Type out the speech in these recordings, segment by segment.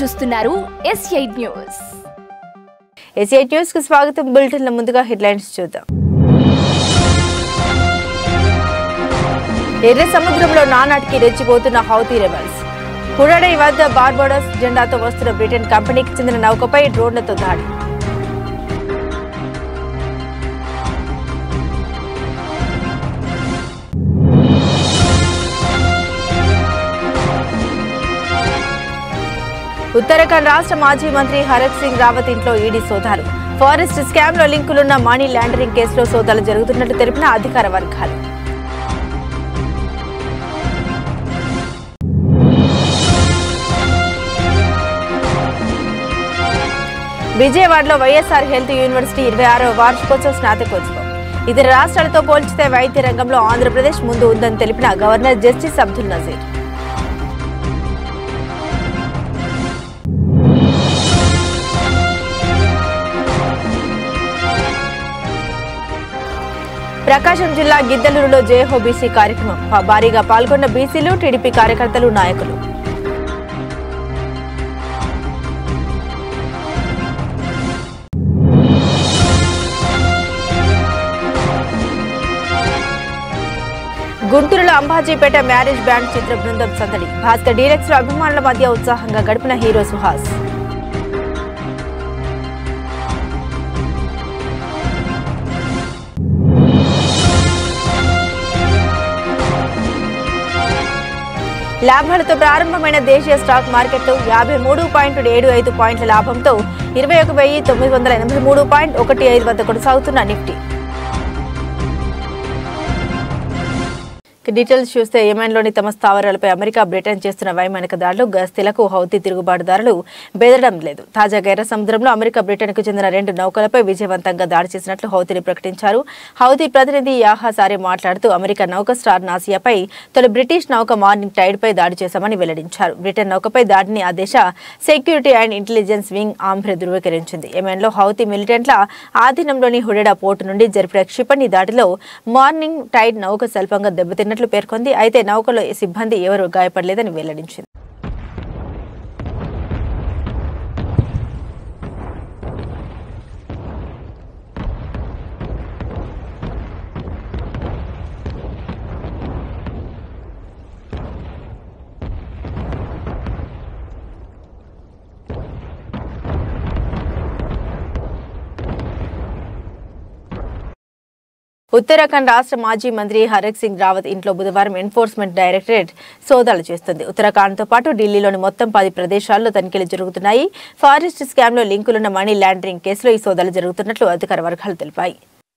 చూస్తున్నారు S eight news SI news కు స్వాగతం బులెటిన్ల ముందుగా హెడ్లైన్స్ చూద్దాం ఎర్ర సముద్రంలో నానాటికి రెచ్చిపోతున్న హౌతీ రెబల్స్ హుడడై వద్ద బార్బోడస్ జెండాతో వస్తున్న బ్రిటన్ కంపెనీకి చెందిన నౌకపై డ్రోన్లతో దాడి ఉత్తరాఖండ్ రాష్ట్ర మాజీ మంత్రి హరత్ సింగ్ రావత్ ఇంట్లో ఈడీ సోదాలు ఫారెస్ట్ స్కామ్ లో లింకులున్న మనీ లాండరింగ్ కేసులో సోదాలు జరుగుతున్నట్టు తెలిపిన అధికార వర్గాలు విజయవాడలో వైఎస్ఆర్ హెల్త్ యూనివర్సిటీ ఇరవై ఆరో వార్షికోత్సవ స్నాతకోత్సవం ఇతర రాష్ట్రాలతో పోల్చితే వైద్య రంగంలో ఆంధ్రప్రదేశ్ ముందు ఉందని తెలిపిన గవర్నర్ జస్టిస్ అబ్దుల్ నజీర్ ప్రకాశం జిల్లా గిద్దలూరులో జేహో బీసీ కార్యక్రమం భా- భారీగా పాల్గొన్న బీసీలు టీడీపీ కార్యకర్తలు నాయకులు గుంటూరులో అంబాజీపేట మ్యారేజ్ బ్యాండ్ చిత్ర బృందం సందడి భాస్కర్ డీలక్స్ లో అభిమానుల మధ్య ఉత్సాహంగా గడిపిన హీరో సుహాస్ లాభాలతో ప్రారంభమైన దేశీయ స్టాక్ మార్కెట్లు యాభై మూడు పాయింట్ ఏడు ఐదు పాయింట్ల లాభంతో ఇరవై ఒక వెయ్యి తొమ్మిది వందల ఎనభై మూడు పాయింట్ ఒకటి ఐదు వద్ద కొనసాగుతున్న నిఫ్టీ ఇక డీటెయిల్స్ చూస్తే యెమెన్లోని తమ స్థావరాలపై అమెరికా బ్రిటన్ చేస్తున్న వైమానిక దాడులు గస్తీలకు హౌతీ తిరుగుబాటుదారులు బెదరడం లేదు తాజాగా ఎర్ర సముద్రంలో అమెరికా బ్రిటన్కు చెందిన రెండు నౌకలపై విజయవంతంగా దాడి చేసినట్లు హౌతీని ప్రకటించారు హౌతీ ప్రతినిధి యాహా సారే మాట్లాడుతూ అమెరికా నౌక స్టార్ నాసియాపై తొలి బ్రిటిష్ నౌక మార్నింగ్ టైడ్ పై దాడి చేశామని వెల్లడించారు బ్రిటన్ నౌకపై దాడిని ఆ దేశ సెక్యూరిటీ అండ్ ఇంటెలిజెన్స్ వింగ్ ఆంధ్ర ధృవీకరించింది యెమెన్లో హౌతీ మిలిటెంట్ల ఆధీనంలోని హుడెడా పోర్టు నుండి జరిపిన క్షిపణి దాడిలో మార్నింగ్ టైడ్ నౌక స్వల్పంగా దెబ్బతిన్నట్లు పేర్కొంది అయితే నౌకలో సిబ్బంది ఎవరూ గాయపడలేదని వెల్లడించింది ఉత్తరాఖండ్ రాష్ట్ర మాజీ మంత్రి హరక్ సింగ్ రావత్ ఇంట్లో బుధవారం ఎన్ఫోర్స్మెంట్ డైరెక్టరేట్ సోదాలు చేస్తుంది ఉత్తరాఖండ్తో పాటు ఢిల్లీలోని మొత్తం పది ప్రదేశాల్లో తనిఖీలు జరుగుతున్నాయి ఫారెస్ట్ స్కామ్లో లింకులున్న మనీ లాండరింగ్ కేసులో ఈ సోదాలు జరుగుతున్నట్లు అధికార వర్గాలు తెలిపాయి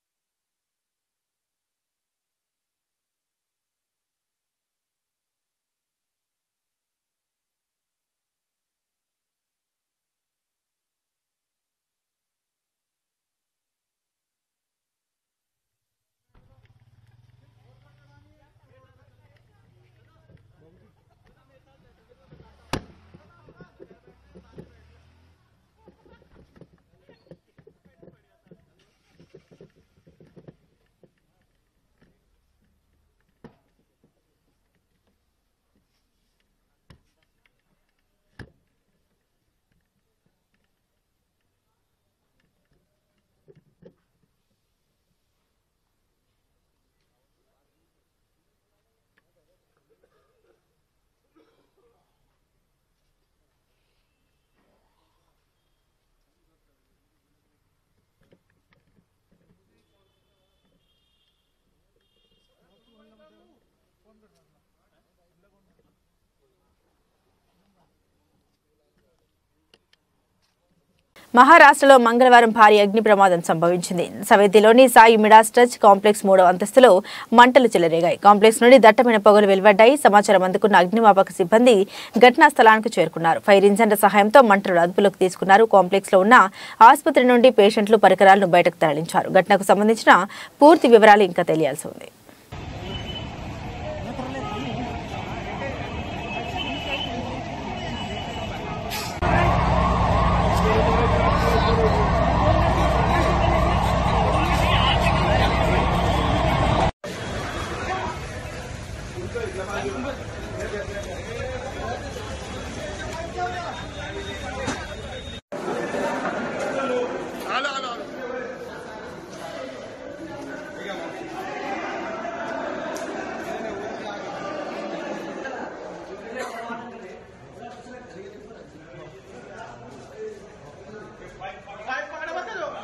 మహారాష్ట్రలో మంగళవారం భారీ అగ్ని ప్రమాదం సంభవించింది సవేతిలోని సాయి మిడాస్ టచ్ కాంప్లెక్స్ మూడో అంతస్తులో మంటలు చెలరేగాయి కాంప్లెక్స్ నుండి దట్టమైన పొగలు వెలువడ్డాయి సమాచారం అందుకున్న అగ్నిమాపక సిబ్బంది ఘటనా స్థలానికి చేరుకున్నారు ఫైర్ ఇంజన్ల సహాయంతో మంటలు అదుపులోకి తీసుకున్నారు కాంప్లెక్స్ లో ఉన్న ఆసుపత్రి నుండి పేషెంట్లు పరికరాలను బయటకు తరలించారు ఘటనకు సంబంధించిన పూర్తి వివరాలు ఇంకా తెలియాల్సి ఉంది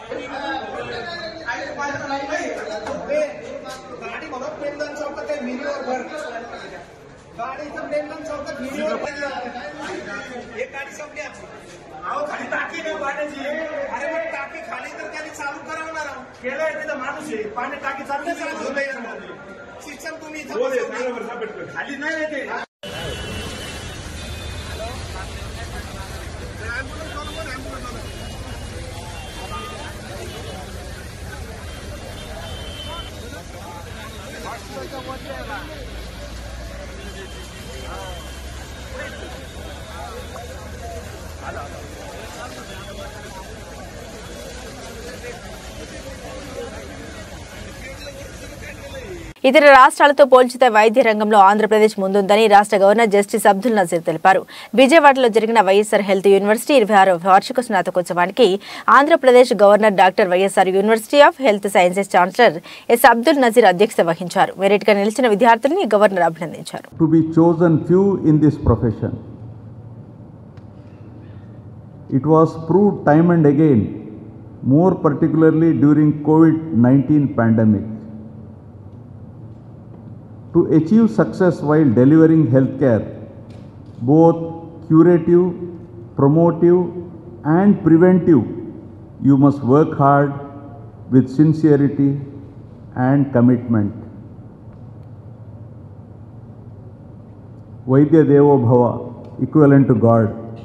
गाडी म्हणून प्रेमदान चौकात आहे मिनीवर भर गाडीचं प्रेमदान चौकात मिनीवर एक गाडी संपली आमची अहो खाली टाकी नाही पाण्याची अरे मग टाकी खाली तर त्याने चालू करावं ना राव. केलंय तिथं माणूस आहे पाणी टाकी चालू चालू नाही शिक्षण तुम्ही इथं बसवलं. खाली नाही येते ఇతర రాష్ట్రాలతో పోల్చితే వైద్య రంగంలో ఆంధ్రప్రదేశ్ ముందుందని రాష్ట్ర గవర్నర్ జస్టిస్ అబ్దుల్ నజీర్ తెలిపారు విజయవాడలో జరిగిన వైఎస్ఆర్ హెల్త్ యూనివర్సిటీ ఇరవై ఆరవ వార్షిక స్నాతకోత్సవానికి Andhra Pradesh governor doctor YSR university of health sciences chancellor S Abdul Nazeer అధ్యక్షత వహించారు మెరిట్గా నిలిచిన విద్యార్థుల్ని గవర్నర్ అభినందించారు to be chosen few in this profession. It was proved time and again, more particularly during COVID-19 pandemic. To achieve success while delivering healthcare, both curative, promotive and preventive, you must work hard with sincerity and commitment. Vaidya Devo Bhava, equivalent to God.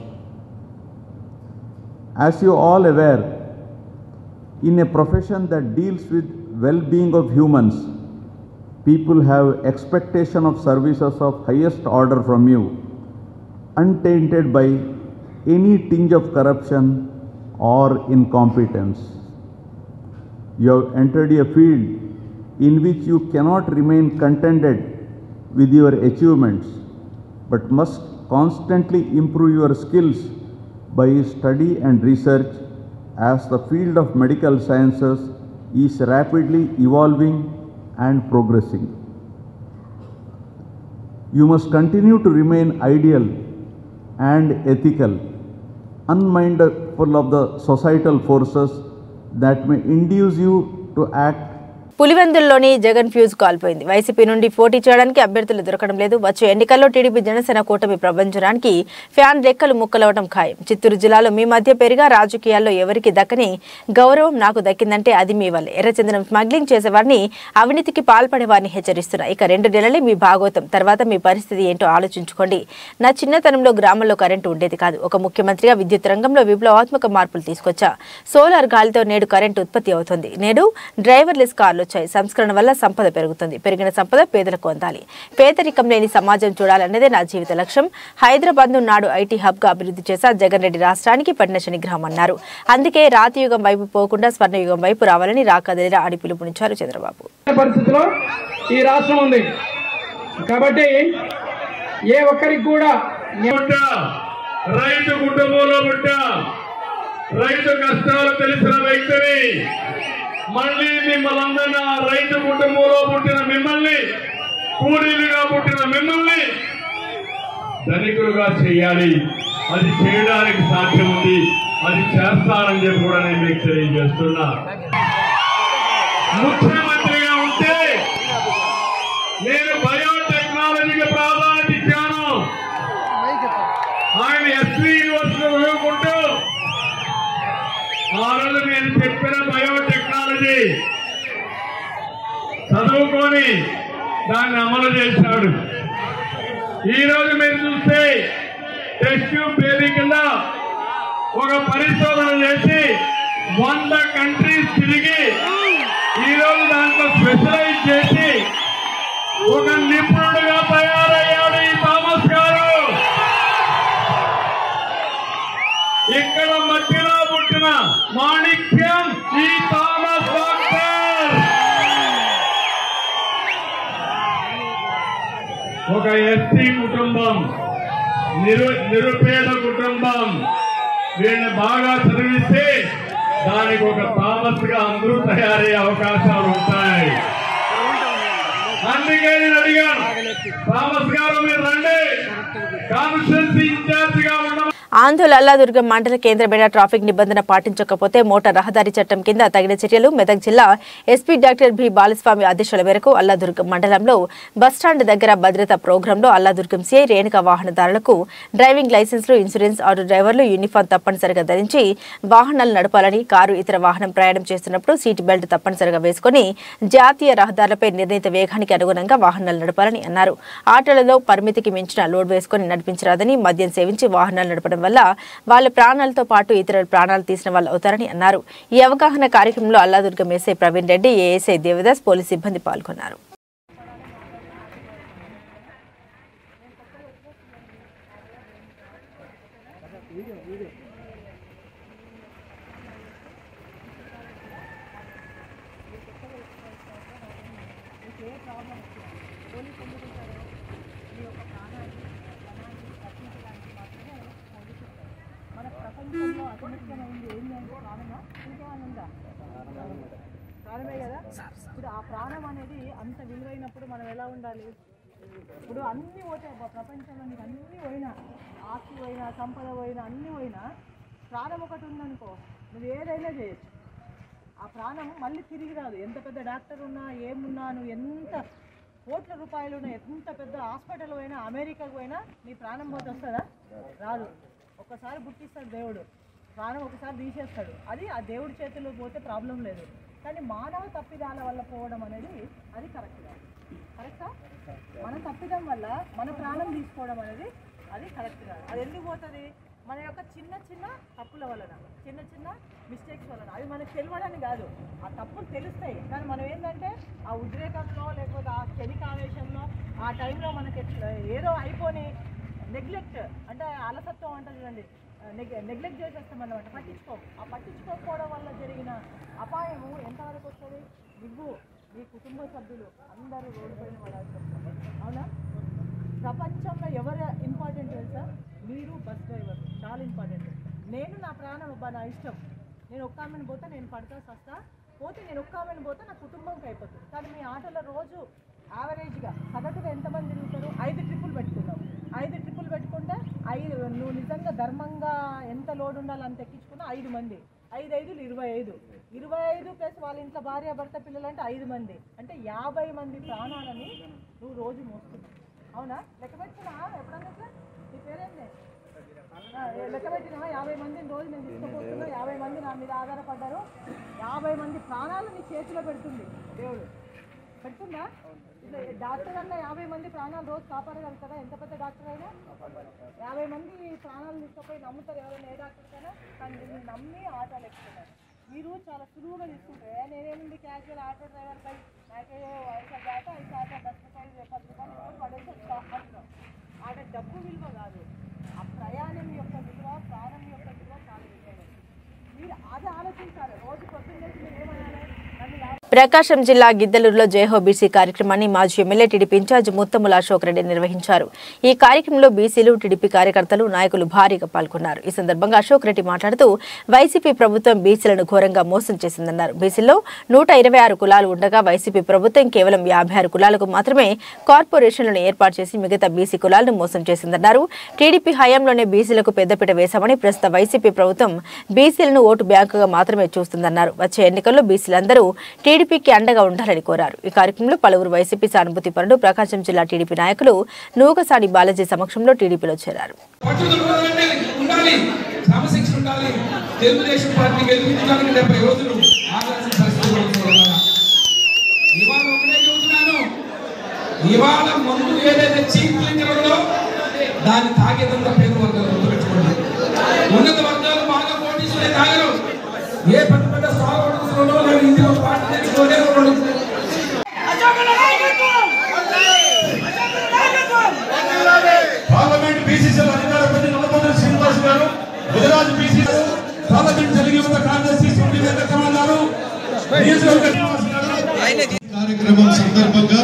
As you all aware, in a profession that deals with well-being of humans, people have expectation of services of highest order from you, untainted by any tinge of corruption or incompetence. You have entered a field in which you cannot remain contented with your achievements, but must constantly improve your skills by study and research as the field of medical sciences is rapidly evolving and progressing. You must continue to remain ideal and ethical, unmindful of the societal forces that may induce you to act పులివెందుల్లోని Jagan fuse కాల్పోయింది వైసీపీ నుండి పోటీ చేయడానికి అభ్యర్థులు దొరకడం లేదు వచ్చే ఎన్నికల్లో టీడీపీ జనసేన కూటమి ప్రభంజనానికి ఫ్యాన్ రెక్కలు ముక్కలవడం ఖాయం చిత్తూరు జిల్లాలో మీ మధ్య పెరిగా రాజకీయాల్లో ఎవరికి దక్కని గౌరవం నాకు దక్కిందంటే అది మీ వల్లే ఎర్రచందనం స్మగ్లింగ్ చేసేవారిని అవినీతికి పాల్పడే వారిని హెచ్చరిస్తున్నా ఇక రెండు నెలలే మీ భాగోతం తర్వాత మీ పరిస్థితి ఏంటో ఆలోచించుకోండి నా చిన్నతనంలో గ్రామంలో కరెంటు ఉండేది కాదు ఒక ముఖ్యమంత్రిగా విద్యుత్ రంగంలో విప్లవాత్మక మార్పులు తీసుకొచ్చా సోలార్ గాలితో నేడు కరెంటు ఉత్పత్తి అవుతుంది నేడు డ్రైవర్లెస్ కార్లు వచ్చాయి సంస్కరణ వల్ల సంపద పెరుగుతుంది పెరిగిన సంపద పేదలకు అందాలి పేదరికం లేని సమాజం చూడాలన్నదే నా జీవిత లక్ష్యం హైదరాబాద్ ను నాడు ఐటీ హబ్ గా అభివృద్ధి చేశా జగన్ రెడ్డి రాష్ట్రానికి పడిన శనిగ్రహం అన్నారు అందుకే రాతియుగం వైపు పోకుండా స్వర్ణయుగం వైపు రావాలని రాకదలిరా అని పిలుపునిచ్చారు చంద్రబాబు పరిస్థితిలో ఈ రాష్ట్రం ఉంది కాబట్టి ఏ ఒక్కరికి కూడా పుట్ట రైతు కుటుంబంలో పుట్ట రైతు కష్టాలు తెలిసిన వ్యక్తిని మళ్ళీ మిమ్మల్ని అందరినీ ఆ రైతు కుటుంబంలో పుట్టిన మిమ్మల్ని కూలీలుగా పుట్టిన మిమ్మల్ని ధనికులుగా చేయాలి అది చేయడానికి సాధ్యం ఉంది అది చేస్తానని చెప్పి కూడా నేను మీకు తెలియజేస్తున్నా ముఖ్యమంత్రిగా ఉంటే నేను బయోటెక్నాలజీకి ప్రాధాన్యత ఇచ్చాను ఆయన ఎస్వి యూనివర్సిటీ చదువుకుంటూ ఆ రోజు నేను చెప్పిన బయోటెక్నాలజీ చదువుకొని దాన్ని అమలు చేశాడు ఈ రోజు మీరు చూస్తే టెస్ట్ ట్యూబ్ బేబీ కింద ఒక పరిశోధన చేసి వంద కంట్రీస్ తిరిగి ఈ రోజు దాంట్లో స్పెషలైజ్ చేసి ఒక నిపుణుడుగా తయారయ్యాడు ఈ థామస్ గారు ఇక్కడ మట్టిలో పుట్టిన మాణిక్యం ఈ థామస్ డాక్టర్ ఒక ఎస్టీ కుటుంబం నిరు నిరుపేద కుటుంబం వీళ్ళని బాగా చదివిస్తే దానికి ఒక థామస్ గా అందరూ తయారయ్యే అవకాశాలు ఉంటాయి అందుకే నేను అడిగాను థామస్ గారు మీరు రండి కాన్స్టిట్యూన్సీ ఇన్ఛార్జ్ గా ఉన్న ఆందోళన అల్లాదుర్గం మండల కేంద్ర బేడ ట్రాఫిక్ నిబంధన పాటించకపోతే మోటార్ రహదారి చట్టం కింద తగిన చర్యలు మెదక్ జిల్లా ఎస్పీ డాక్టర్ బి బాలస్వామి ఆదేశాల మేరకు అల్లాదుర్గం మండలంలో బస్టాండ్ దగ్గర భద్రతా ప్రోగ్రాంలో అల్లాదుర్గం సిఐ రేణుక వాహనదారులకు డ్రైవింగ్ లైసెన్సులు ఇన్సూరెన్స్ ఆటో డ్రైవర్లు యూనిఫామ్ తప్పనిసరిగా ధరించి వాహనాలు నడపాలని కారు ఇతర వాహనం ప్రయాణం చేస్తున్నప్పుడు సీట్ బెల్ట్ తప్పనిసరిగా వేసుకుని జాతీయ రహదారులపై నిర్ణీత వేగానికి అనుగుణంగా వాహనాలు నడపాలని అన్నారు ఆటోలలో పరిమితికి మించిన లోడ్ వేసుకుని నడిపించరాదని మద్యం సేవించి వాహనాలు నడపడం వల్ల వాళ్ళ ప్రాణాలతో పాటు ఇతరుల ప్రాణాలు తీసిన వాళ్ళు అవుతారని అన్నారు ఈ అవగాహన కార్యక్రమంలో Alladurgam SI Praveen Reddy ASI Devadas police సిబ్బంది పాల్గొన్నారు ప్రాణమే కదా ఇప్పుడు ఆ ప్రాణం అనేది అంత విలువైనప్పుడు మనం ఎలా ఉండాలి ఇప్పుడు అన్నీ పోతాయి అబ్బా, ప్రపంచంలో నీకు అన్నీ పోయినా ఆస్తి పోయినా సంపద పోయినా అన్నీ పోయినా ప్రాణం ఒకటి ఉందనుకో నువ్వు ఏదైనా చేయొచ్చు ఆ ప్రాణం మళ్ళీ తిరిగి రాదు ఎంత పెద్ద డాక్టర్ ఉన్నా ఏమున్నా నువ్వు ఎంత కోట్ల రూపాయలు ఉన్నా ఎంత పెద్ద హాస్పిటల్ పోయినా అమెరికాకు పోయినా నీ ప్రాణం పోతే వస్తుందా రాదు ఒక్కసారి గుర్తిస్తాడు దేవుడు ప్రాణం ఒకసారి తీసేస్తాడు అది ఆ దేవుడి చేతిలో పోతే ప్రాబ్లం లేదు కానీ మానవ తప్పిదాల వల్ల పోవడం అనేది అది కరెక్ట్ కాదు కరెక్టా మన తప్పిదం వల్ల మన ప్రాణం తీసుకోవడం అనేది అది కరెక్ట్ కాదు అది ఎందుకు పోతుంది మన యొక్క చిన్న చిన్న తప్పుల వలన చిన్న చిన్న మిస్టేక్స్ వలన అవి మనకు తెలియడానికి కాదు ఆ తప్పులు తెలుస్తాయి కానీ మనం ఏంటంటే ఆ ఉద్రేకంలో లేకపోతే ఆ క్షణిక ఆవేశంలో ఆ టైంలో మనకి ఎట్లా ఏదో అయిపోని నెగ్లెక్ట్ అంటే అలసత్వం అంటారు చూడండి నెగ్ నెగ్లెక్ట్ చేసేస్తాం అన్నమాట పట్టించుకోం ఆ పట్టించుకోకపోవడం వల్ల జరిగిన అపాయము ఎంతవరకు వస్తుంది నువ్వు నీ కుటుంబ సభ్యులు అందరూ రోడ్డు పైన పడాల్సి వస్తుంది అవునా ప్రపంచంలో ఎవరు ఇంపార్టెంట్ తెలుసా మీరు బస్ డ్రైవర్ చాలా ఇంపార్టెంట్ నేను నా ప్రాణం అబ్బా నా ఇష్టం నేను ఒక్క ఆమెను పోతే నేను పడతా సస్తా పోతే నేను ఒక్క ఆమెను పోతే నా కుటుంబంకి అయిపోతుంది కానీ మీ ఆటోలో రోజు యావరేజ్గా సగటుగా ఎంతమంది తిరుగుతారు ఐదు ట్రిప్పులు పెట్టుకున్నావు ఐదు ట్రిప్పులు పెట్టుకుంటే ఐదు నువ్వు నిజంగా ధర్మంగా ఎంత లోడ్ ఉండాలో అంత ఎక్కించుకున్నా ఐదు మంది ఐదు ఐదులు ఇరవై ఐదు ఇరవై ఐదు ప్లస్ వాళ్ళ ఇంట్లో భార్య భర్త పిల్లలు అంటే ఐదు మంది అంటే యాభై మంది ప్రాణాలని నువ్వు రోజు మోస్తున్నావు అవునా లెక్క పెట్టినా ఎప్పుడన్నా ఇట్లా? నీ పేరేంటి ఆ, ఏ- లెక్క పెట్టినా యాభై మందిని రోజు నేను తీసుకుపోతున్నా యాభై మంది నా మీద ఆధారపడ్డారు యాభై మంది ప్రాణాలు నీ చేతిలో పెడుతుంది దేవుడు పెడుతుందా ఇట్లా డాక్టర్ అన్న యాభై మంది ప్రాణాలు రోజు కాపాడగలుగుతారా ఎంత పెద్ద డాక్టర్ అయినా యాభై మంది ప్రాణాలు తీసుకుపోయి నమ్ముతారు ఎవరైనా ఏ డాక్టర్ కైనా కానీ నిన్ను నమ్మి ఆటోలు ఎక్కుతున్నారు మీరు చాలా సులువుగా తీసుకుంటారు ఏ నేనేముంది క్యాజువల్ ఆటో డ్రైవర్ పై నాకే వయసు దాకా ఐదు శాతం దస్ రూపాయలు పది రూపాయలు ఇవ్వని పడేసి వచ్చా అంటున్నాం ఆడ డబ్బు విలువ కాదు ఆ ప్రయాణం యొక్క విలువ ప్రాణం యొక్క విలువ చాలా విలువైనది మీరు అది ఆలోచించాలి రోజు పొద్దున్న లేచి మీరు ఏమనాలి నన్ను యాభై ప్రకాశం జిల్లా గిద్దలూరులో జయహో బీసీ కార్యక్రమాన్ని మాజీ MLA TDP incharge Muthamula Ashok Reddy నిర్వహించారు ఈ కార్యక్రమంలో బీసీలు టీడీపీ కార్యకర్తలు నాయకులు భారీగా పాల్గొన్నారు ఈ సందర్భంగా అశోక్ రెడ్డి మాట్లాడుతూ వైసీపీ ప్రభుత్వం బీసీలను ఘోరంగా మోసం చేసిందన్నారు బీసీల్లో నూట ఇరవై ఆరు కులాలు ఉండగా వైసీపీ ప్రభుత్వం కేవలం యాభై ఆరు కులాలకు మాత్రమే కార్పొరేషన్లను ఏర్పాటు చేసి మిగతా బీసీ కులాలను మోసం చేసిందన్నారు టీడీపీ హయాంలోనే బీసీలకు పెద్దపీట వేశామని ప్రస్తుత వైసీపీ ప్రభుత్వం బీసీలను ఓటు బ్యాంకుగా మాత్రమే చూస్తుందన్నారు వచ్చే ఎన్నికల్లో బీసీలందరూ టీడీపీకి అండగా ఉండాలని కోరారు ఈ కార్యక్రమంలో పలువురు వైసీపీ సానుభూతి పరుడు ప్రకాశం జిల్లా టీడీపీ నాయకులు నూకసాని బాలాజీ సమక్షంలో టీడీపీలో చేరారు పట్టుదల ఉండాలంటే ఉండాలి క్రమశిక్షణ ఉండాలి తెలుగుదేశం పార్టీ గెలిపించడానికి డెబ్బై రోజులు ఆగాల్సిన పరిస్థితులు ఉన్నాయి. ఇవాళ ఒకటే చెబుతున్నాను ఇవాళ మందు ఏదైతే చీప్ లిక్కర్ ఉందో దాన్ని తాగేదంతా పేద వర్గాలు గుర్తుపెట్టుకోండి ఉన్నత వర్గాలు బాగా పోటీసులే తాగరు ఏ పెద్ద పెద్ద స్టార్ హోటల్స్లోనో లేదా ఇందులో పార్టీ తెచ్చుకోలే వాళ్ళు పార్లమెంట్ బీసీసీల అధికార ప్రతి నల్లపల్లి శ్రీనివాస్ గారు గుజరాత్ బీసీ పార్లమెంట్ తెలుగు యువత కార్యదర్శి సుండి వెంకటరమణ గారు నియోజకవర్గ శ్రీనివాస్ గారు కార్యక్రమం సందర్భంగా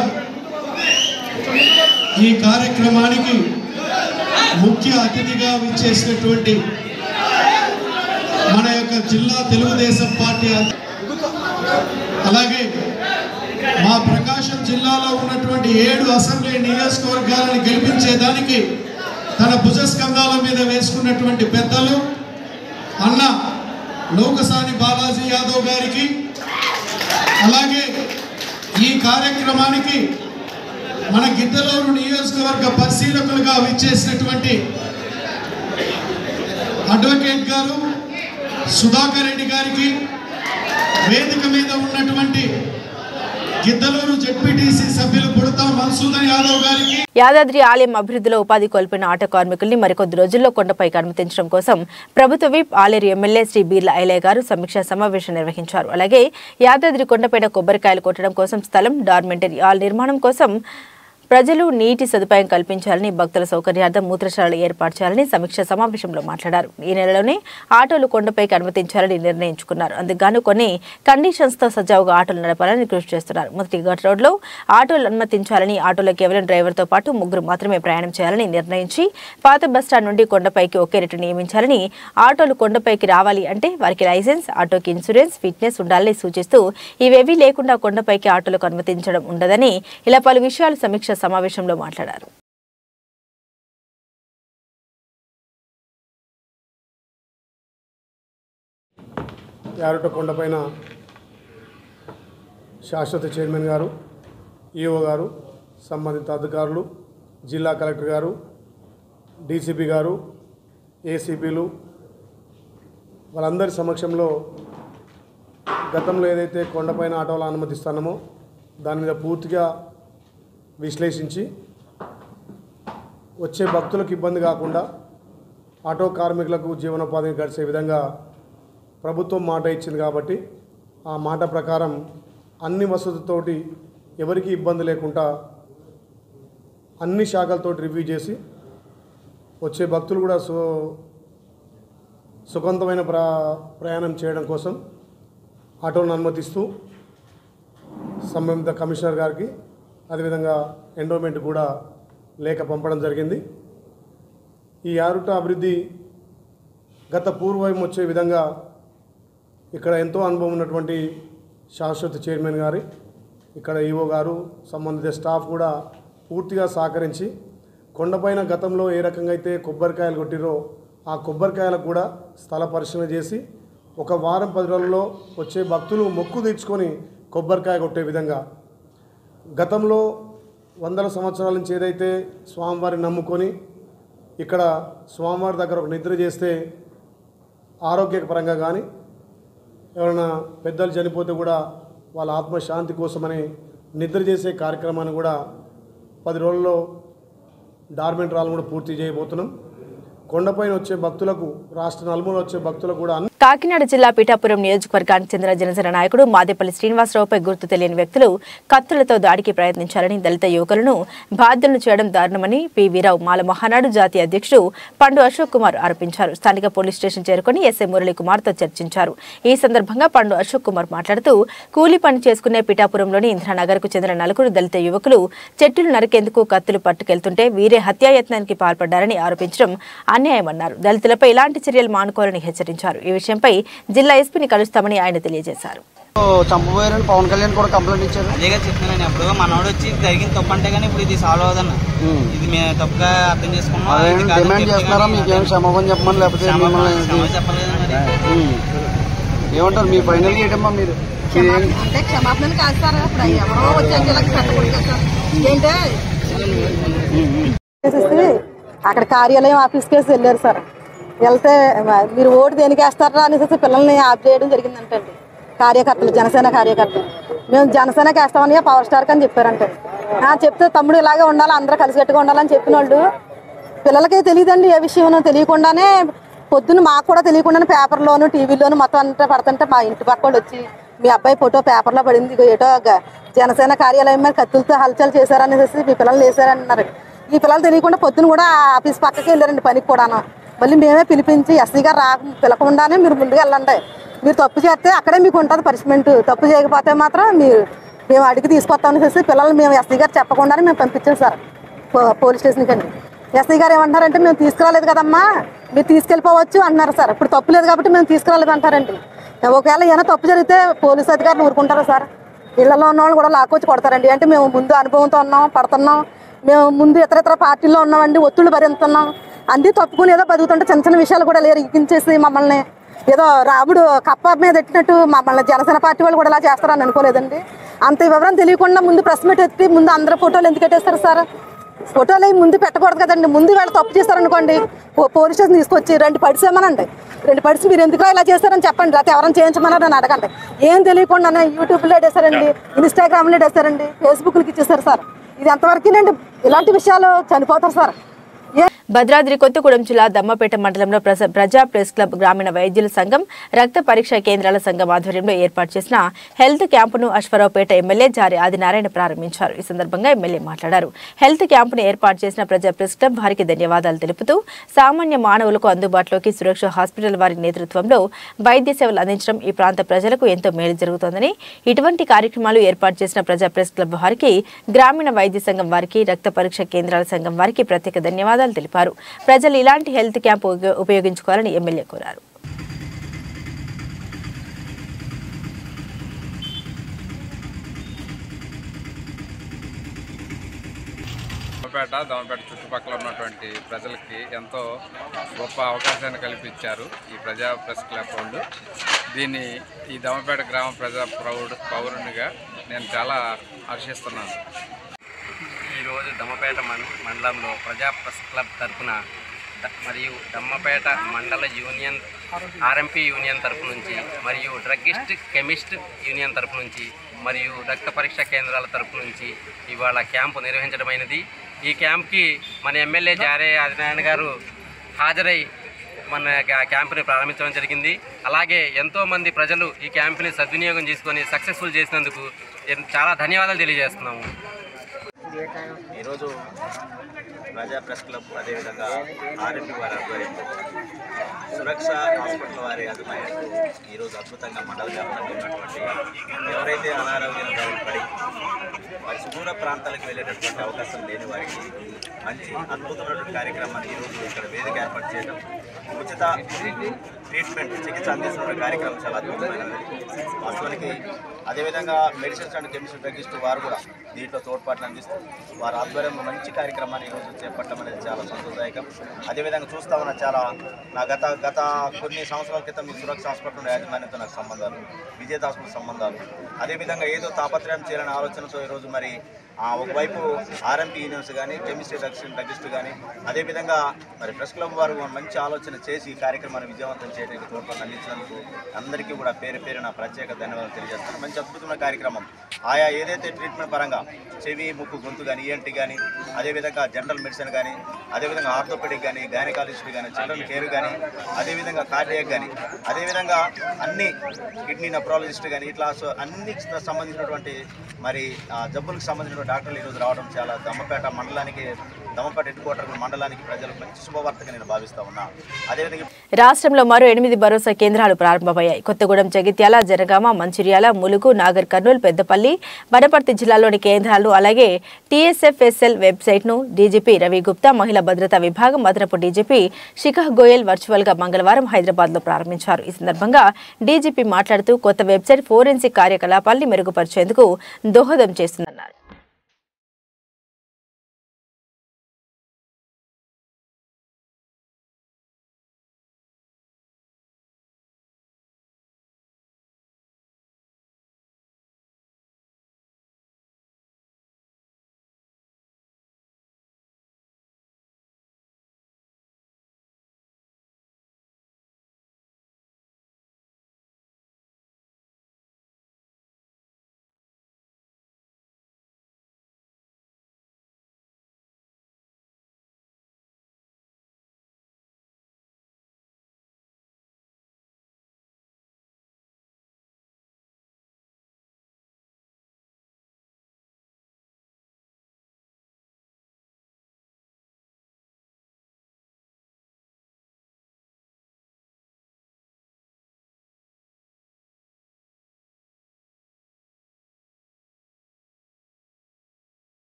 ఈ కార్యక్రమానికి ముఖ్య అతిథిగా విచ్చేసినటువంటి మన యొక్క జిల్లా తెలుగుదేశం పార్టీ అధ్య- అలాగే మా ప్రకాశం జిల్లాలో ఉన్నటువంటి ఏడు అసెంబ్లీ నియోజకవర్గాలను గెలిపించేదానికి తన భుజస్కంధాల మీద వేసుకున్నటువంటి పెద్దలు అన్న లోకసాని బాలాజీ యాదవ్ గారికి అలాగే ఈ కార్యక్రమానికి మన గిద్దలూరు నియోజకవర్గ పరిశీలకులుగా విచ్చేసినటువంటి అడ్వకేట్ గారు సుధాకర్ రెడ్డి గారికి వేదిక మీద ఉన్నటువంటి గిద్దలూరు జెడ్పీటీసీ సభ్యులు పుడతా మన్సూదన్ యాదవ్ గారికి యాదాద్రి ఆలయం అభివృద్ధిలో ఉపాధి కోల్పోయిన ఆటో కార్మికుల్ని మరికొద్ది రోజుల్లో కొండపైకి అనుమతించడం కోసం ప్రభుత్వ విప్ ఆలేరు ఎమ్మెల్యే శ్రీ బీర్ల ఐలయ్య గారు సమీక్షా సమావేశం నిర్వహించారు అలాగే యాదాద్రి కొండపైన కొబ్బరికాయలు కొట్టడం కోసం స్థలం డార్మెంటరీ ఆల్ నిర్మాణం కోసం ప్రజలు నీటి సదుపాయం కల్పించాలని భక్తుల సౌకర్యార్థం మూత్రశాలలు ఏర్పాటు చేయాలని సమీక్ష సమావేశంలో మాట్లాడారు ఈ నెలలోనే ఆటోలు కొండపైకి అనుమతించాలని నిర్ణయించుకున్నారు అందుకు కొన్ని కండిషన్స్ తో సజావుగా ఆటోలు నడపాలని కృషి చేస్తున్నారు మొదటి ఘట్ రోడ్లో ఆటోలు అనుమతించాలని ఆటోలో కేవలం డ్రైవర్తో పాటు ముగ్గురు మాత్రమే ప్రయాణం చేయాలని నిర్ణయించి పాత బస్టాండ్ నుండి కొండపైకి ఒకే రేటు నియమించాలని ఆటోలు కొండపైకి రావాలి అంటే వారికి లైసెన్స్ ఆటోకి ఇన్సూరెన్స్ ఫిట్నెస్ ఉండాలని సూచిస్తూ ఇవేవీ లేకుండా కొండపైకి ఆటోలకు అనుమతించడం ఉండదని ఇలా పలు విషయాలు సమీక్ష సమావేశంలో మాట్లాడారు యారట కొండపైన శాశ్వత చైర్మన్ గారు ఈఓ గారు సంబంధిత అధికారులు జిల్లా కలెక్టర్ గారు డీసీపీ గారు ఏసీపీలు వాళ్ళందరి సమక్షంలో గతంలో ఏదైతే కొండపైన ఆటోలు అనుమతిస్తున్నామో దాని మీద పూర్తిగా విశ్లేషించి వచ్చే భక్తులకు ఇబ్బంది కాకుండా ఆటో కార్మికులకు జీవనోపాధిని గడిచే విధంగా ప్రభుత్వం మాట ఇచ్చింది కాబట్టి ఆ మాట ప్రకారం అన్ని వసతులతోటి ఎవరికి ఇబ్బంది లేకుండా అన్ని శాఖలతోటి రివ్యూ చేసి వచ్చే భక్తులు కూడా సు సుగంధమైన ప్ర ప్రయాణం చేయడం కోసం ఆటోలను అనుమతిస్తూ సంబంధిత కమిషనర్ గారికి అదేవిధంగా ఎండోమెంట్ కూడా లేఖ పంపడం జరిగింది ఈ ఆరుట అభివృద్ధి గత పూర్వం వచ్చే విధంగా ఇక్కడ ఎంతో అనుభవం ఉన్నటువంటి శాశ్వత చైర్మన్ గారి ఇక్కడ ఈఓ గారు సంబంధిత స్టాఫ్ కూడా పూర్తిగా సహకరించి కొండపైన గతంలో ఏ రకంగా అయితే కొబ్బరికాయలు కొట్టిరో ఆ కొబ్బరికాయలకు కూడా స్థల పరిశీలన చేసి ఒక వారం పది రోజుల్లో వచ్చే భక్తులు మొక్కు తీర్చుకొని కొబ్బరికాయ కొట్టే విధంగా గతంలో వందల సంవత్సరాల నుంచి ఏదైతే స్వామివారిని నమ్ముకొని ఇక్కడ స్వామివారి దగ్గర ఒక నిద్ర చేస్తే ఆరోగ్యపరంగా కానీ ఎవరైనా పెద్దలు చనిపోతే కూడా వాళ్ళ ఆత్మశాంతి కోసమని నిద్ర చేసే కార్యక్రమాన్ని కూడా పది రోజుల్లో డార్మెంట్ కూడా పూర్తి చేయబోతున్నాం కొండపైన వచ్చే భక్తులకు రాష్ట్ర నలుమూల వచ్చే భక్తులకు కూడా అన్ని కాకినాడ జిల్లా పీఠాపురం నియోజకవర్గానికి చెందిన జనసేన నాయకుడు మాదేపల్లి శ్రీనివాసరావుపై గుర్తు తెలియని వ్యక్తులు కత్తులతో దాడికి ప్రయత్నించారని దళిత యువకులను బాధ్యులను చేయడం దారుణమని పి వీరావు మాల మహానాడు జాతీయ అధ్యక్షుడు పండు అశోక్ కుమార్ ఆరోపించారు స్థానిక పోలీస్ స్టేషన్ చేరుకుని ఎస్ఐ మురళీ కుమార్తో చర్చించారు ఈ సందర్భంగా పండు అశోక్ కుమార్ మాట్లాడుతూ కూలీ పని చేసుకునే పీఠాపురంలోని ఇంద్రానగర్కు చెందిన నలుగురు దళిత యువకులు చెట్టులు నరికేందుకు కత్తులు పట్టుకెళ్తుంటే వీరే హత్యాయత్నానికి పాల్పడ్డారని ఆరోపించడం అన్యాయమన్నారు దళితులపై ఇలాంటి చర్యలు మానుకోవాలని హెచ్చరించారు ఈ విషయంపై జిల్లా ఎస్పీని కలుస్తామని ఆయన తెలియజేశారు చంపబోయారని పవన్ కళ్యాణ్ కూడా కంప్లైంట్ ఇచ్చారు అదేగా చెప్తున్నాను అప్పుడు మనోడు వచ్చి జరిగిన తప్పు అంటే కానీ ఇప్పుడు ఇది సాల్వ్ అవుదన్న ఇది మేము తప్పుగా అర్థం చేసుకున్నాం అదేం ఇది కాదని డిమాండ్ చెప్తే చేస్తున్నారా కానీ మీకేం క్షమాపణ చెప్పమని లేకపోతే క్షమాపణ- మిమ్మల్ని క్షమాపణ చెప్పలేదు మరి ఉమ్. ఏమంటారు మీ ఫైనల్ ఏంటమ్మా మీరు మీరేం అంటే క్షమాపణలు కాదు సార్ ఇప్పుడు ఎవరో వచ్చి అంజలకి కట్టకూడదు సార్ ఏంటంటే చేసేసి అక్కడ కార్యాలయం ఆఫీస్ కేసి వెళ్ళారు సార్ వెళ్తే మ- మీరు ఓటు దేనికి వేస్తారా అనేసి పిల్లల్ని ఆఫ్ చేయడం జరిగిందంటండి కార్యకర్తలు జనసేన కార్యకర్తలు మేము జనసేనకి వేస్తామని పవర్ స్టార్కి అని చెప్పారంట ఆ, చెప్తే తమ్ముడు ఇలాగే ఉండాలి అందరూ కలిసికట్టుగా ఉండాలని చెప్పిన వాళ్ళు పిల్లలకి తెలియదండి ఏ విషయం తెలియకుండానే పొద్దున్న మాకు కూడా తెలియకుండానే పేపర్లోను టీవీలోను మొత్తం అంతా పడుతుంటే మా ఇంటి పక్క వాళ్ళు వచ్చి మీ అబ్బాయి ఫోటో పేపర్లో పడింది ఇగో ఏటో గ- జనసేన కార్యాలయం మీద కత్తులతో హల్చల్ చేశారనేసి మీ పిల్లలు వేశారన్నారు ఈ పిల్లలు తెలియకుండా పొద్దున కూడా ఆఫీస్ పక్కకి వెళ్ళారండి పనికి కూడాను మళ్ళీ మేమే పిలిపించి ఎస్సీ గారు రా పిలకుండానే మీరు ముందుకు వెళ్ళండి మీరు తప్పు చేస్తే అక్కడే మీకు ఉంటుంది పనిష్మెంట్ తప్పు చేయకపోతే మాత్రం మీరు మేము అడిగి తీసుకొస్తామని చెప్పేసి పిల్లలు మేము ఎస్సీ గారు చెప్పకుండానే మేము పంపించాం సార్ పో- పోలీస్ స్టేషన్కి అండి ఎస్ఐ గారు ఏమంటారంటే మేము తీసుకురాలేదు కదమ్మా మీరు తీసుకెళ్ళిపోవచ్చు అంటున్నారు సార్ ఇప్పుడు తప్పు లేదు కాబట్టి మేము తీసుకురాలేదు అంటారండి ఒకవేళ ఏమైనా తప్పు జరిగితే పోలీస్ అధికారులు ఊరుకుంటారా సార్ ఇళ్లలో ఉన్న వాళ్ళు కూడా లాక్కొచ్చి కొడతారండి అంటే మేము ముందు అనుభవంతో ఉన్నాం పడుతున్నాం మేము ముందు ఇతర ఇతర పార్టీల్లో ఉన్నామండి ఒత్తిళ్ళు భరిస్తున్నాం అన్నీ తప్పుకుని ఏదో బతుకుతుంటే చిన్న చిన్న విషయాలు కూడా లేరు ఇచ్చేసి మమ్మల్ని ఏదో రాముడు కప్ప మీద ఎట్టినట్టు మమ్మల్ని జనసేన పార్టీ వాళ్ళు కూడా ఇలా చేస్తారని అనుకోలేదండి అంత వివరం తెలియకుండా ముందు ప్రెస్ మీట్ ఎత్తి ముందు అందరు ఫోటోలు ఎందుకు పెట్టేస్తారు సార్ ఫోటోలు అవి ముందు పెట్టకూడదు కదండి ముందు వీళ్ళు తప్పు చేశారనుకోండి పో- పోలీస్ స్టేషన్ తీసుకొచ్చి రెండు పడిసేమనండి రెండు పడిసి మీరు ఎందుకు ఇలా చేశారని చెప్పండి లేకపోతే ఎవరైనా చేయించమన్నారు అని అడగండి ఏం తెలియకుండా యూట్యూబ్లో వేసారండి ఇన్స్టాగ్రామ్లో వేసారండి ఫేస్బుక్లకి ఇచ్చేసారు సార్ ఇది ఎంతవరకేనండి ఇలాంటి విషయాలు చనిపోతారు సార్ భద్రాద్రి కొత్తగూడెం జిల్లా దమ్మపేట మండలంలో ప్రజ- ప్రజా ప్రెస్ క్లబ్ గ్రామీణ వైద్యుల సంఘం రక్త పరీక్ష కేంద్రాల సంఘం ఆధ్వర్యంలో ఏర్పాటు చేసిన హెల్త్ క్యాంపును అశ్వరావుపేట ఎమ్మెల్యే జారి ఆదినారాయణ ప్రారంభించారు ఈ సందర్భంగా ఎమ్మెల్యే మాట్లాడారు హెల్త్ క్యాంపును ఏర్పాటు చేసిన ప్రజా ప్రెస్ క్లబ్ వారికి ధన్యవాదాలు తెలుపుతూ సామాన్య మానవులకు అందుబాటులోకి సురక్ష హాస్పిటల్ వారి నేతృత్వంలో వైద్య సేవలు అందించడం ఈ ప్రాంత ప్రజలకు ఎంతో మేలు జరుగుతోందని ఇటువంటి కార్యక్రమాలు ఏర్పాటు చేసిన ప్రజా ప్రెస్ క్లబ్ వారికి గ్రామీణ వైద్య సంఘం వారికి రక్త పరీక్ష కేంద్రాల సంఘం వారికి ప్రత్యేక ధన్యవాదాలు తెలిపారు ప్రజలు ఇలాంటి హెల్త్ క్యాంప్ ఉపయో- ఉపయోగించుకోవాలని ఎమ్మెల్యే కోరారు దోమపేట దోమపేట చుట్టుపక్కల ఉన్నటువంటి ప్రజలకి ఎంతో గొప్ప అవకాశాన్ని కల్పించారు ఈ ప్రజా ప్రెస్ క్లబ్ వాళ్ళు దీన్ని ఈ దోమపేట గ్రామ ప్రజా ప్రౌఢ పౌరునిగా నేను చాలా హర్షిస్తున్నాను ఈరోజు దమ్మపేట మం మండలంలో ప్రజా ప్రెస్ క్లబ్ తరఫున ద- మరియు దమ్మపేట మండల యూనియన్ ఆర్ఎంపీ యూనియన్ తరఫు నుంచి మరియు డ్రగ్గిస్ట్ కెమిస్ట్ యూనియన్ తరఫు నుంచి మరియు రక్త పరీక్ష కేంద్రాల తరఫు నుంచి ఇవాళ క్యాంపు నిర్వహించడమైనది ఈ క్యాంప్కి మన ఎమ్మెల్యే జారే ఆదినారాయణ గారు హాజరై మన క్యా- క్యాంపుని ప్రారంభించడం జరిగింది అలాగే ఎంతోమంది ప్రజలు ఈ క్యాంపుని సద్వినియోగం చేసుకొని సక్సెస్ఫుల్ చేసినందుకు ఎన్- చాలా ధన్యవాదాలు తెలియజేస్తున్నాము ఈరోజు ప్రజా ప్రెస్ క్లబ్ అదేవిధంగా ఆర్ఎంపీ వారి ఆధ్వర్యంలో సురక్ష హాస్పిటల్ వారి అభిమానులు ఈరోజు అద్భుతంగా మండల వ్యాప్తంగా ఉన్నటువంటి ఎవరైతే అనారోగ్యం బారిన పడి మరి సుదూర ప్రాంతాలకు వెళ్ళేటటువంటి అవకాశం లేని వారికి మంచి అద్భుతమైనటువంటి కార్యక్రమాన్ని ఈరోజు ఇక్కడ వేదిక ఏర్పాటు చేయడం ఉచిత ట్రీట్మెంట్ చికిత్స అందిస్తున్న కార్యక్రమం చాలా అద్భుతమైనది వాస్తవానికి అదేవిధంగా మెడిసిన్స్ అండ్ కెమిస్ట్రీ డ్రగిస్ట్ వారు కూడా దీంట్లో తోడ్పాటును అందిస్తూ వారి ఆధ్వర్యంలో మంచి కార్యక్రమాన్ని ఈరోజు చేపట్టడం అనేది చాలా సంతోషదాయకం అదేవిధంగా చూస్తా ఉన్న చాలా నా గత గత కొన్ని సంవత్సరాల క్రితం ఈ సురక్ష హాస్పిటల్ యాజమాన్యంతో నాకు సంబంధాలు విజేత హాస్పిటల్ సంబంధాలు అదేవిధంగా ఏదో తాపత్రయం చేయాలనే ఆలోచనతో ఈరోజు మరి ఆ, ఒకవైపు ఆర్ఎంపీ యూనియన్స్ కానీ కెమిస్ట్రీ డ్రగ్స్ డ్రగిస్ట్ కానీ అదేవిధంగా మరి ప్రెస్ క్లబ్ వారు మంచి ఆలోచన చేసి ఈ కార్యక్రమాన్ని విజయవంతం చేయడానికి తోడ్పాటు అందించినందుకు అందరికీ కూడా పేరు పేరు నా ప్రత్యేక ధన్యవాదాలు తెలియజేస్తాను మంచి అద్భుతమైన కార్యక్రమం ఆయా ఏదైతే ట్రీట్మెంట్ పరంగా చెవి ముక్కు గొంతు కానీ ఈఎన్టీ కానీ అదేవిధంగా జనరల్ మెడిసిన్ కానీ అదేవిధంగా ఆర్థోపెడిక్ కానీ గైనకాలజిస్ట్ కానీ చిల్డ్రన్ కేర్ కానీ అదేవిధంగా కార్డియాక్ కానీ అదేవిధంగా అన్ని కిడ్నీ నెఫ్రాలజిస్ట్ కానీ ఇట్లా సో అన్ని సంబంధించినటువంటి మరి ఆ, జబ్బులకు సంబంధించిన డాక్టర్లు ఈరోజు రావడం చాలా దమ్మపేట మండలానికి దమ్మపేట హెడ్ క్వార్టర్ మండలానికి ప్రజలకు మంచి శుభవార్తగా నేను భావిస్తా ఉన్నా అదేవిధంగా రాష్ట్రంలో మరో ఎనిమిది భరోసా కేంద్రాలు ప్రారంభమయ్యాయి కొత్తగూడెం జగిత్యాల జనగామ మంచిర్యాల ములుగు నాగర్ కర్నూలు పెద్దపల్లి వనపర్తి జిల్లాలోని కేంద్రాలు అలాగే టీఎస్ఎఫ్ఎస్ఎల్ వెబ్సైట్ను డీజీపీ రవి గుప్తా మహిళా భద్రతా విభాగం అదనపు డీజీపీ శిఖా గోయల్ వర్చువల్ గా మంగళవారం హైదరాబాద్లో ప్రారంభించారు ఈ సందర్భంగా డీజీపీ మాట్లాడుతూ కొత్త వెబ్సైట్ ఫోరెన్సిక్ కార్యకలాపాల్ని మెరుగుపరిచేందుకు దోహదం చేస్తుందన్నారు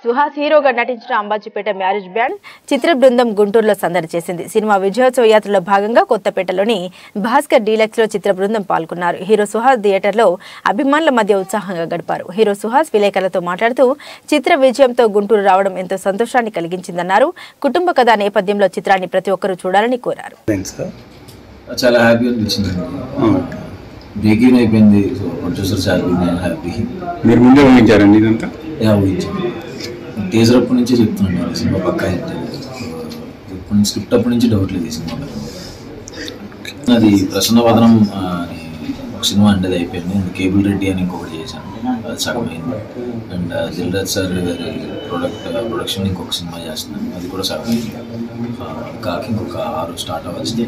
సుహాస్ హీరోగా నటించిన అంబాజీపేట మ్యారేజ్ బ్యాండ్ చిత్ర బృందం గుంటూరులో సందడి చేసింది సినిమా విజయోత్సవ యాత్రలో భాగంగా కొత్తపేటలోని భాస్కర్ డీలక్స్ లో చిత్ర బృందం పాల్గొన్నారు హీరో సుహాస్ థియేటర్లో అభిమానుల మధ్య ఉత్సాహంగా గడిపారు హీరో సుహాస్ విలేకరులతో మాట్లాడుతూ చిత్ర విజయంతో గుంటూరు రావడం ఎంతో సంతోషాన్ని కలిగించిందన్నారు కుటుంబ కథ నేపథ్యంలో చిత్రాన్ని ప్రతి ఒక్కరూ చూడాలని కోరారు చాలా హ్యాపీ అనిపించింది బ్రేకింగ్ అయిపోయింది సో ప్రొడ్యూసర్స్ హ్యాపీ నేను హ్యాపీ మీరు ముందే ఊహించారండి ఇదంతా యా ఊహించాను టీజర్ అప్పటి నుంచే చెప్తున్నాను నేను సినిమా పక్కా హిట్ అని. ఇప్పటి నుంచి స్క్రిప్ట్ అప్పటి నుంచి డౌట్ లేదు ఈ సినిమా అది ప్రసన్నవదనం ఆ, అని ఒక సినిమా అంటే అది అయిపోయింది అండ్ కేబుల్ రెడ్డి అని ఇంకొకటి చేశాను అది సగం అయింది అండ్ దిల్రాజ్ సార్ గారి ప్రొడక్ట్ ప్రొడక్షన్ ఇంకొక సినిమా చేస్తున్నాను అది కూడా సగం అయింది ఆ, కాకి ఇంకొక ఆరు స్టార్ట్ అవ్వాల్సింది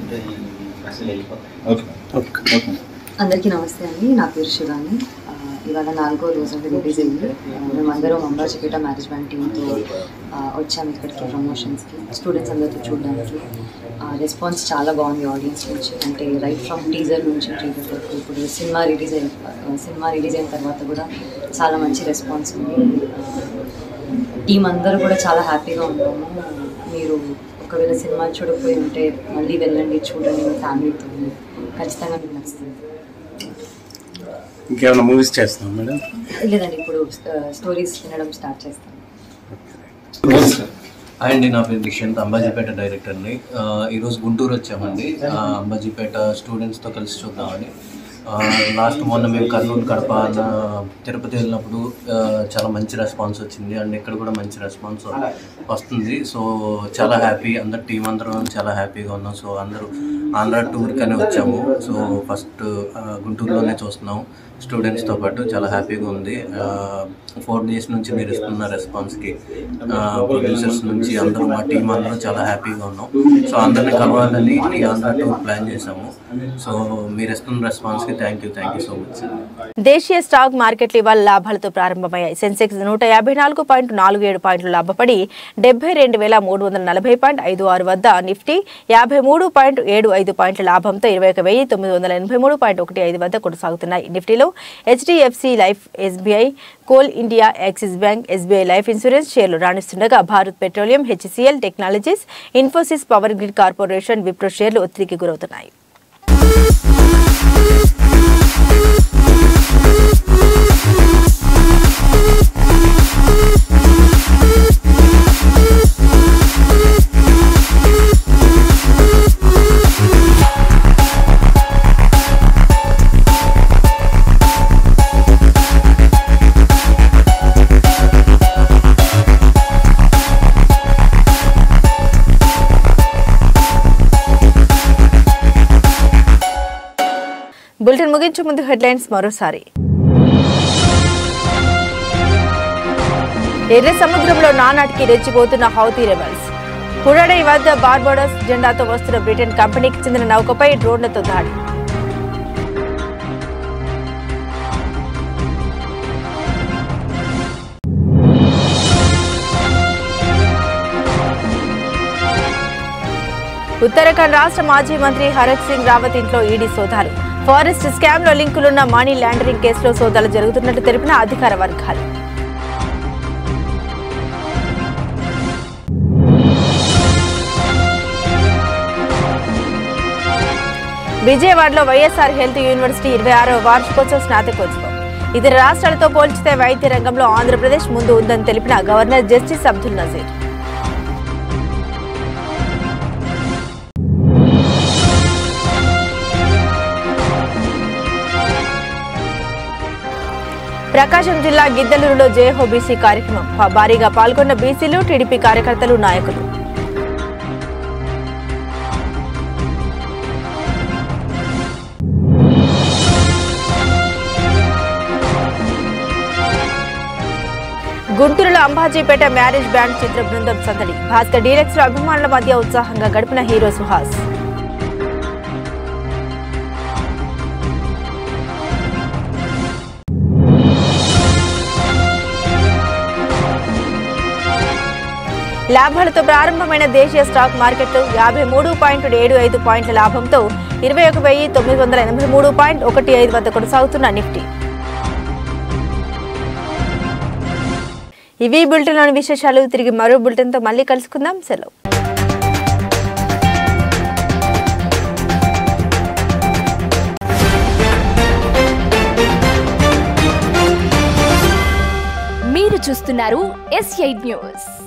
అందరికీ నమస్తే అండి నా పేరు శివాని ఆ, ఇవాళ నాలుగో రోజు రిలీజ్ అయింది ఆ, మేమందరం అంబాజీపేట మ్యారేజ్ బ్యాండ్ టీంతో వచ్చాము ఇక్కడికి ప్రమోషన్స్కి స్టూడెంట్స్ అందరితో చూడడానికి రెస్పాన్స్ చాలా బాగుంది ఆడియన్స్ నుంచి అంటే రైట్ ఫ్రమ్ టీజర్ నుంచి టీజర్ వరకు ఇప్పుడు సినిమా రిలీజ్ అయిన ఆ, సినిమా రిలీజ్ అయిన తర్వాత కూడా చాలా మంచి రెస్పాన్స్ ఉంది టీం అందరూ కూడా చాలా హ్యాపీగా ఉన్నాము మీరు ఒకవేళ సినిమా చూడకపోయి ఉంటే మళ్ళీ వెళ్ళండి చూడండి మీ ఫ్యామిలీతో ఖచ్చితంగా మీకు నచ్చుతుంది ఇంకేమైనా మూవీస్ చేస్తున్నాం మేడం లేదండి ఇప్పుడు స్టోరీస్ వినడం స్టార్ట్ చేస్తాను హాయ్ అండి నా పేరు దిక్షంత్ అంబాజీపేట డైరెక్టర్ని ఆ, ఈరోజు గుంటూరు వచ్చామండి ఆ, అంబాజీపేట స్టూడెంట్స్తో కలిసి చూద్దామని లాస్ట్ మొన్న మేము కర్నూలు కడప అన్న తిరుపతి వెళ్ళినప్పుడు ఆ, చాలా మంచి రెస్పాన్స్ వచ్చింది అండ్ ఇక్కడ కూడా మంచి రెస్పాన్స్ వస్తుంది సో చాలా హ్యాపీ అందరు టీం అందరం చాలా హ్యాపీగా ఉన్నాం సో అందరూ ఆంధ్ర టూర్కనే వచ్చాము సో ఫస్ట్ గుంటూరులోనే చూస్తున్నాం స్టూడెంట్స్తో పాటు చాలా హ్యాపీగా ఉంది ఫోర్ డేస్ నుంచి మీరు ఇస్తున్న రెస్పాన్స్కి ప్రొడ్యూసర్స్ నుంచి అందరూ మా టీం అందరూ చాలా హ్యాపీగా ఉన్నాం సో అందరిని కలవాలని ఈ ఆంధ్ర టూర్ ప్లాన్ చేశాము సో మీరు ఇస్తున్న రెస్పాన్స్కి thank you thank you so much దేశీయ స్టాక్ మార్కెట్లు ఇవాళ లాభాలతో ప్రారంభమయ్యాయి సెన్సెక్స్ నూట యాభై నాలుగు పాయింట్ నాలుగు ఏడు పాయింట్లు లాభపడి డెబ్బై రెండు వేల మూడు వందల నలభై పాయింట్ ఐదు ఆరు వద్ద నిఫ్టీ యాభై మూడు పాయింట్ ఏడు ఐదు పాయింట్ల లాభంతో ఇరవై ఒక వెయ్యి తొమ్మిది వందల ఎనభై మూడు పాయింట్ ఒకటి ఐదు వద్ద కొనసాగుతున్నాయి నిఫ్టీలో HDFC life SBI coal India axis bank SBI life insurance షేర్లు రాణిస్తుండగా Bharat petroleum HCL technologies Infosys power grid corporation Wipro షేర్లు ఒత్తిడికి గురవుతున్నాయి బులెటిన్ ముగించే ముందు హెడ్లైన్స్ మరోసారి ఎర్ర సముద్రంలో నానాటికి రెచ్చిపోతున్న హౌతీ రెబల్స్ హుడడై వద్ద బార్బోడస్ జెండాతో వస్తున్న బ్రిటన్ కంపెనీకి చెందిన నౌకపై డ్రోన్లతో దాడి ఉత్తరాఖండ్ రాష్ట్ర మాజీ మంత్రి హరత్ సింగ్ రావత్ ఇంట్లో ఈడీ సోదాలు ఫారెస్ట్ స్కామ్ లో లింకులున్న మనీ లాండరింగ్ కేసులో సోదాలు జరుగుతున్నట్టు తెలిపిన అధికార వర్గాలు విజయవాడలో వైఎస్ఆర్ హెల్త్ యూనివర్సిటీ ఇరవై ఆరో వార్షికోత్సవ స్నాతకోత్సవం ఇతర రాష్ట్రాలతో పోల్చితే వైద్య రంగంలో ఆంధ్రప్రదేశ్ ముందు ఉందని తెలిపిన గవర్నర్ జస్టిస్ అబ్దుల్ నజీర్ ప్రకాశం జిల్లా గిద్దలూరులో జయహో బీసీ కార్యక్రమం భారీగా పాల్గొన్న బీసీలు టీడీపీ కార్యకర్తలు నాయకులు గుంటూరులో అంబాజీపేట మ్యారేజ్ బ్యాండ్ చిత్ర బృందం సందడి భాస్కర్ డీలక్స్ లో అభిమానుల మధ్య ఉత్సాహంగా గడిపిన హీరో సుహాస్ లాభాలతో ప్రారంభమైన దేశీయ స్టాక్ మార్కెట్లు యాభై మూడు పాయింట్ ఏడు ఐదు పాయింట్ల లాభంతో ఇరవై ఒక వెయ్యి తొమ్మిది వందల ఎనభై మూడు పాయింట్ ఒకటి ఐదు వద్ద కొనసాగుతున్న నిఫ్టీ ఇవి బులెటిన్లోని విశేషాలు తిరిగి మరో బులెటిన్తో మళ్ళీ కలుసుకుందాం సెలవు మీరు చూస్తున్నారు ఎస్ ఎయిట్ న్యూస్